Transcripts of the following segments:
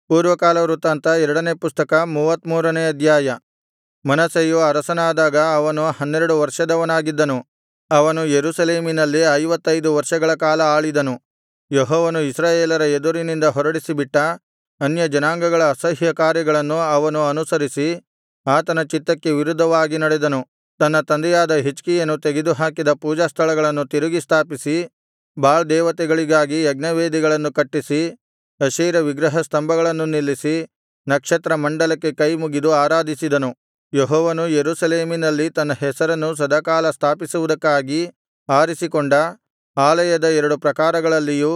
ಪೂರ್ವಕಾಲ ವೃತ್ತಾಂತ ಎರಡನೇ ಪುಸ್ತಕ ಮೂವತ್ತಮೂರನೇ ಅಧ್ಯಾಯ ಮನಸ್ಸೆಯು ಅರಸನಾದಾಗ ಅವನು ಹನ್ನೆರಡು ವರ್ಷದವನಾಗಿದ್ದನು ಅವನು ಯೆರೂಸಲೇಮಿನಲ್ಲಿ ಐವತ್ತೈದು ವರ್ಷಗಳ ಕಾಲ ಆಳಿದನು ಯೆಹೋವನು ಇಸ್ರಾಯೇಲರ ಎದುರಿನಿಂದ ಹೊರಡಿಸಿಬಿಟ್ಟ ಅನ್ಯಜನಾಂಗಗಳ ಅಸಹ್ಯಕಾರ್ಯಗಳನ್ನು ಅವನು ಅನುಸರಿಸಿ ಆತನ ಚಿತ್ತಕ್ಕೆ ವಿರುದ್ಧವಾಗಿ ನಡೆದನು ತನ್ನ ತಂದೆಯಾದ ಹಿಜ್ಕೀಯನು ತೆಗೆದುಹಾಕಿದ ಪೂಜಾಸ್ಥಳಗಳನ್ನು ತಿರುಗಿ ಸ್ಥಾಪಿಸಿ ಬಾಳ್ ದೇವತೆಗಳಿಗಾಗಿ ಯಜ್ಞವೇದಿಗಳನ್ನು ಕಟ್ಟಿಸಿ ಅಶೇರ ವಿಗ್ರಹಸ್ತಂಭಗಳನ್ನು ನಿಲ್ಲಿಸಿ ನಕ್ಷತ್ರಮಂಡಲಕ್ಕೆ ಕೈಮುಗಿದು ಆರಾಧಿಸಿದನು ಯೆಹೋವನು ಯೆರೂಸಲೇಮಿನಲ್ಲಿ ತನ್ನ ಹೆಸರನ್ನು ಸದಾಕಾಲ ಸ್ಥಾಪಿಸುವುದಕ್ಕಾಗಿ ಆರಿಸಿಕೊಂಡ ಆಲಯದ ಎರಡು ಪ್ರಾಕಾರಗಳಲ್ಲಿಯೂ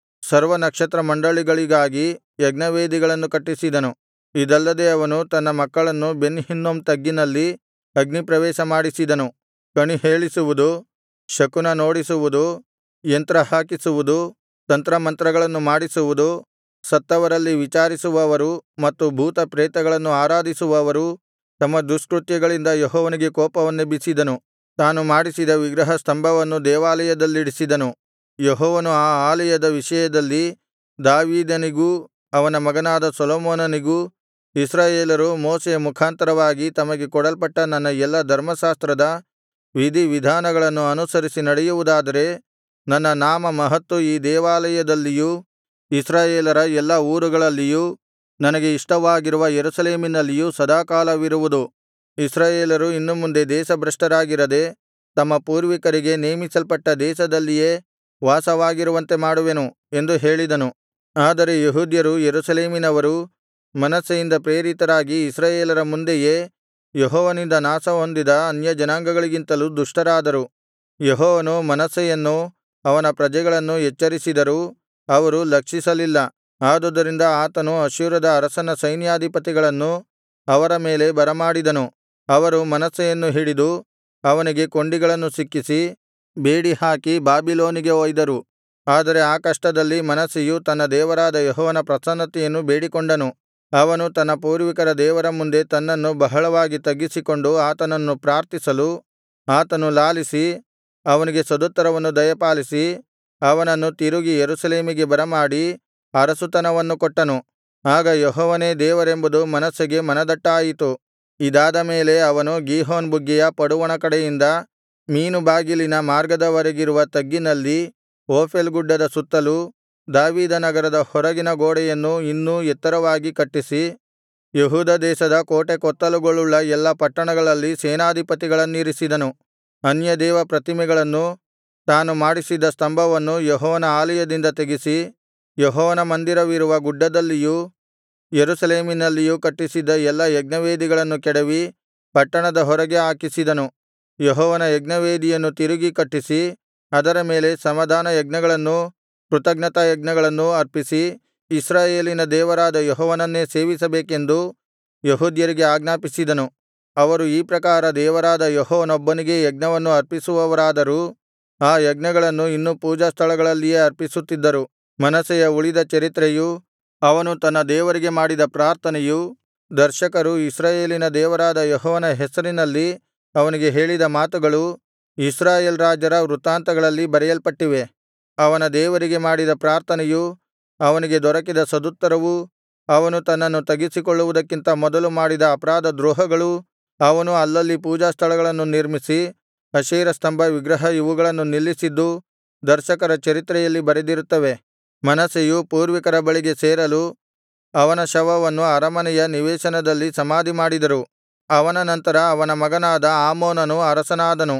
ಸರ್ವನಕ್ಷತ್ರಮಂಡಲಿಗಳಿಗಾಗಿ ಯಜ್ಞವೇದಿಗಳನ್ನು ಕಟ್ಟಿಸಿದನು ಇದಲ್ಲದೆ ಅವನು ತನ್ನ ಮಕ್ಕಳನ್ನು ಬೆನ್ ಹಿನ್ನೋಮ್ ತಗ್ಗಿನಲ್ಲಿ ಅಗ್ನಿಪ್ರವೇಶ ಮಾಡಿಸಿದನು ಕಣಿಹೇಳಿಸುವುದು ಶಕುನ ನೋಡಿಸುವುದು ಯಂತ್ರ ಹಾಕಿಸುವುದು ತಂತ್ರಮಂತ್ರಗಳನ್ನು ಮಾಡಿಸುವುದು ಸತ್ತವರಲ್ಲಿ ವಿಚಾರಿಸುವವರು ಮತ್ತು ಭೂತಪ್ರೇತಗಳನ್ನು ಆರಾಧಿಸುವವರು ತಮ್ಮ ದುಷ್ಕೃತ್ಯಗಳಿಂದ ಯೆಹೋವನಿಗೆ ಕೋಪವನ್ನೆಬ್ಬಿಸಿದನು ತಾನು ಮಾಡಿಸಿದ ವಿಗ್ರಹಸ್ತಂಭವನ್ನು ದೇವಾಲಯದಲ್ಲಿಡಿಸಿದನು ಯೆಹೋವನು ಆ ಆಲಯದ ವಿಷಯದಲ್ಲಿ ದಾವೀದನಿಗೂ ಅವನ ಮಗನಾದ ಸೊಲೊಮೋನನಿಗೂ ಇಸ್ರಾಯೇಲರು ಮೋಶೆಯ ಮುಖಾಂತರವಾಗಿ ತಮಗೆ ಕೊಡಲ್ಪಟ್ಟ ನನ್ನ ಎಲ್ಲಾ ಧರ್ಮಶಾಸ್ತ್ರದ ವಿಧಿವಿಧಾನಗಳನ್ನು ಅನುಸರಿಸಿ ನಡೆಯುವುದಾದರೆ ನನ್ನ ನಾಮ ಮಹತ್ತು ಈ ದೇವಾಲಯದಲ್ಲಿಯೂ ಇಸ್ರಾಯೇಲರ ಎಲ್ಲಾ ಊರುಗಳಲ್ಲಿಯೂ ನನಗೆ ಇಷ್ಟವಾಗಿರುವ ಯೆರೂಸಲೇಮಿನಲ್ಲಿಯೂ ಸದಾಕಾಲವಿರುವುದು ಇಸ್ರಾಯೇಲರು ಇನ್ನು ಮುಂದೆ ದೇಶಭ್ರಷ್ಟರಾಗಿರದೆ ತಮ್ಮ ಪೂರ್ವಿಕರಿಗೆ ನೇಮಿಸಲ್ಪಟ್ಟ ದೇಶದಲ್ಲಿಯೇ ವಾಸವಾಗಿರುವಂತೆ ಮಾಡುವೆನು ಎಂದು ಹೇಳಿದನು ಆದರೆ ಯೆಹೂದ್ಯರು ಯೆರೂಸಲೇಮಿನವರೂ ಮನಸ್ಸೆಯಿಂದ ಪ್ರೇರಿತರಾಗಿ ಇಸ್ರಾಯೇಲರ ಮುಂದೆಯೇ ಯೆಹೋವನಿಂದ ನಾಶಹೊಂದಿದ ಅನ್ಯಜನಾಂಗಗಳಿಗಿಂತಲೂ ದುಷ್ಟರಾದರು ಯೆಹೋವನು ಮನಸ್ಸೆಯನ್ನೂ ಅವನ ಪ್ರಜೆಗಳನ್ನೂ ಎಚ್ಚರಿಸಿದರೂ ಅವರು ಲಕ್ಷಿಸಲಿಲ್ಲ ಆದುದರಿಂದ ಆತನು ಅಶ್ಶೂರದ ಅರಸನ ಸೈನ್ಯಾಧಿಪತಿಗಳನ್ನು ಅವರ ಮೇಲೆ ಬರಮಾಡಿದನು ಅವರು ಮನಸ್ಸೆಯನ್ನು ಹಿಡಿದು ಅವನಿಗೆ ಕೊಂಡಿಗಳನ್ನು ಸಿಕ್ಕಿಸಿ ಬೇಡಿಹಾಕಿ ಬಾಬಿಲೋನಿಗೆ ಒಯ್ದರು ಆದರೆ ಆ ಕಷ್ಟದಲ್ಲಿ ಮನಸ್ಸೆಯು ತನ್ನ ದೇವರಾದ ಯೆಹೋವನ ಪ್ರಸನ್ನತೆಯನ್ನು ಬೇಡಿಕೊಂಡನು ಅವನು ತನ್ನ ಪೂರ್ವಿಕರ ದೇವರ ಮುಂದೆ ತನ್ನನ್ನು ಬಹಳವಾಗಿ ತಗ್ಗಿಸಿಕೊಂಡು ಆತನನ್ನು ಪ್ರಾರ್ಥಿಸಲು ಆತನು ಲಾಲಿಸಿ ಅವನಿಗೆ ಸದುತ್ತರವನ್ನು ದಯಪಾಲಿಸಿ ಅವನನ್ನು ತಿರುಗಿ ಯೆರೂಸಲೇಮಿಗೆ ಬರಮಾಡಿ ಅರಸುತನವನ್ನು ಕೊಟ್ಟನು ಆಗ ಯೆಹೋವನೇ ದೇವರೆಂಬುದು ಮನಸ್ಸೆಗೆ ಮನದಟ್ಟಾಯಿತು ಇದಾದ ಮೇಲೆ ಅವನು ಗೀಹೋನ್ ಬುಗ್ಗೆಯ ಪಡುವಣ ಕಡೆಯಿಂದ ಮೀನುಬಾಗಿಲಿನ ಮಾರ್ಗದವರೆಗಿರುವ ತಗ್ಗಿನಲ್ಲಿ ಓಫೇಲ್ ಗುಡ್ಡದ ಸುತ್ತಲೂ ದಾವೀದನಗರದ ಹೊರಗಿನ ಗೋಡೆಯನ್ನು ಇನ್ನೂ ಎತ್ತರವಾಗಿ ಕಟ್ಟಿಸಿ ಯೆಹೂದ ದೇಶದ ಕೋಟೆಕೊತ್ತಲುಗಳುಳ್ಳ ಎಲ್ಲಾ ಪಟ್ಟಣಗಳಲ್ಲಿ ಸೇನಾಧಿಪತಿಗಳನ್ನಿರಿಸಿದನು ಅನ್ಯದೇವ ಪ್ರತಿಮೆಗಳನ್ನೂ ತಾನು ಮಾಡಿಸಿದ್ದ ಸ್ತಂಭವನ್ನು ಯೆಹೋವನ ಆಲಯದಿಂದ ತೆಗೆಸಿ ಯೆಹೋವನ ಮಂದಿರವಿರುವ ಗುಡ್ಡದಲ್ಲಿಯೂ ಯೆರೂಸಲೇಮಿನಲ್ಲಿಯೂ ಕಟ್ಟಿಸಿದ್ದ ಎಲ್ಲಾ ಯಜ್ಞವೇದಿಗಳನ್ನು ಕೆಡವಿ ಪಟ್ಟಣದ ಹೊರಗೆ ಹಾಕಿಸಿದನು ಯೆಹೋವನ ಯಜ್ಞವೇದಿಯನ್ನು ತಿರುಗಿ ಕಟ್ಟಿಸಿ ಅದರ ಮೇಲೆ ಸಮಾಧಾನ ಯಜ್ಞಗಳನ್ನೂ ಕೃತಜ್ಞತಾಯಜ್ಞಗಳನ್ನೂ ಅರ್ಪಿಸಿ ಇಸ್ರಾಯೇಲಿನ ದೇವರಾದ ಯೆಹೋವನನ್ನೇ ಸೇವಿಸಬೇಕೆಂದು ಯೆಹೂದ್ಯರಿಗೆ ಆಜ್ಞಾಪಿಸಿದನು ಅವರು ಈ ಪ್ರಕಾರ ದೇವರಾದ ಯೆಹೋವನೊಬ್ಬನಿಗೇ ಯಜ್ಞವನ್ನು ಅರ್ಪಿಸುವವರಾದರೂ ಆ ಯಜ್ಞಗಳನ್ನು ಇನ್ನೂ ಪೂಜಾಸ್ಥಳಗಳಲ್ಲಿಯೇ ಅರ್ಪಿಸುತ್ತಿದ್ದರು ಮನಸ್ಸೆಯ ಉಳಿದ ಚರಿತ್ರೆಯೂ ಅವನು ತನ್ನ ದೇವರಿಗೆ ಮಾಡಿದ ಪ್ರಾರ್ಥನೆಯೂ ದರ್ಶಕರು ಇಸ್ರಾಯೇಲಿನ ದೇವರಾದ ಯೆಹೋವನ ಹೆಸರಿನಲ್ಲಿ ಅವನಿಗೆ ಹೇಳಿದ ಮಾತುಗಳೂ ಇಸ್ರಾಯೇಲ್ ರಾಜರ ವೃತ್ತಾಂತಗಳಲ್ಲಿ ಬರೆಯಲ್ಪಟ್ಟಿವೆ ಅವನ ದೇವರಿಗೆ ಮಾಡಿದ ಪ್ರಾರ್ಥನೆಯೂ ಅವನಿಗೆ ದೊರಕಿದ ಸದುತ್ತರವೂ ಅವನು ತನ್ನನ್ನು ತಗ್ಗಿಸಿಕೊಳ್ಳುವುದಕ್ಕಿಂತ ಮೊದಲು ಮಾಡಿದ ಅಪರಾಧದ್ರೋಹಗಳೂ ಅವನು ಅಲ್ಲಲ್ಲಿ ಪೂಜಾಸ್ಥಳಗಳನ್ನು ನಿರ್ಮಿಸಿ ಅಶೇರ ಸ್ತಂಭ ವಿಗ್ರಹ ಇವುಗಳನ್ನು ನಿಲ್ಲಿಸಿದ್ದೂ ದರ್ಶಕರ ಚರಿತ್ರೆಯಲ್ಲಿ ಬರೆದಿರುತ್ತವೆ ಮನಸ್ಸೆಯು ಪೂರ್ವಿಕರ ಬಳಿಗೆ ಸೇರಲು ಅವನ ಶವವನ್ನು ಅರಮನೆಯ ನಿವೇಶನದಲ್ಲಿ ಸಮಾಧಿಮಾಡಿದರು ಅವನ ನಂತರ ಅವನ ಮಗನಾದ ಆಮೋನನು ಅರಸನಾದನು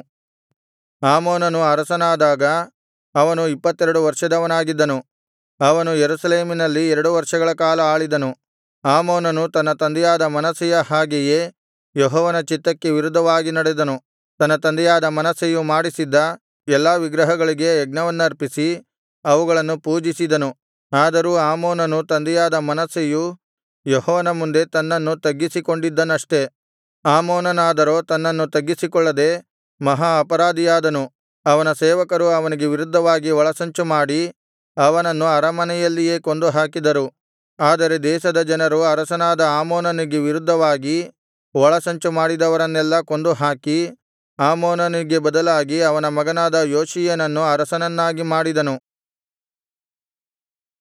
ಆಮೋನನು ಅರಸನಾದಾಗ ಅವನು ಇಪ್ಪತ್ತೆರಡು ವರ್ಷದವನಾಗಿದ್ದನು ಅವನು ಯೆರೂಸಲೇಮಿನಲ್ಲಿ ಎರಡು ವರ್ಷಗಳ ಕಾಲ ಆಳಿದನು ಆಮೋನನು ತನ್ನ ತಂದೆಯಾದ ಮನಸ್ಸೆಯ ಹಾಗೆಯೇ ಯೆಹೋವನ ಚಿತ್ತಕ್ಕೆ ವಿರುದ್ಧವಾಗಿ ನಡೆದನು ತನ್ನ ತಂದೆಯಾದ ಮನಸ್ಸೆಯು ಮಾಡಿಸಿದ್ದ ಎಲ್ಲಾ ವಿಗ್ರಹಗಳಿಗೆ ಯಜ್ಞವನ್ನರ್ಪಿಸಿ ಅವುಗಳನ್ನು ಪೂಜಿಸಿದನು ಆದರೂ ಆಮೋನನು ತಂದೆಯಾದ ಮನಸ್ಸೆಯು ಯೆಹೋವನ ಮುಂದೆ ತನ್ನನ್ನು ತಗ್ಗಿಸಿಕೊಂಡಿದ್ದನಷ್ಟೆ ಆಮೋನನಾದರೋ ತನ್ನನ್ನು ತಗ್ಗಿಸಿಕೊಳ್ಳದೆ ಮಹಾ ಅಪರಾಧಿಯಾದನು ಅವನ ಸೇವಕರು ಅವನಿಗೆ ವಿರುದ್ಧವಾಗಿ ಒಳಸಂಚು ಮಾಡಿ ಅವನನ್ನು ಅರಮನೆಯಲ್ಲಿಯೇ ಕೊಂದು ಹಾಕಿದರು ಆದರೆ ದೇಶದ ಜನರು ಅರಸನಾದ ಆಮೋನನಿಗೆ ವಿರುದ್ಧವಾಗಿ ಒಳಸಂಚು ಮಾಡಿದವರನ್ನೆಲ್ಲಾ ಕೊಂದುಹಾಕಿ ಆಮೋನನಿಗೆ ಬದಲಾಗಿ ಅವನ ಮಗನಾದ ಯೋಷೀಯನನ್ನು ಅರಸನನ್ನಾಗಿ ಮಾಡಿದನು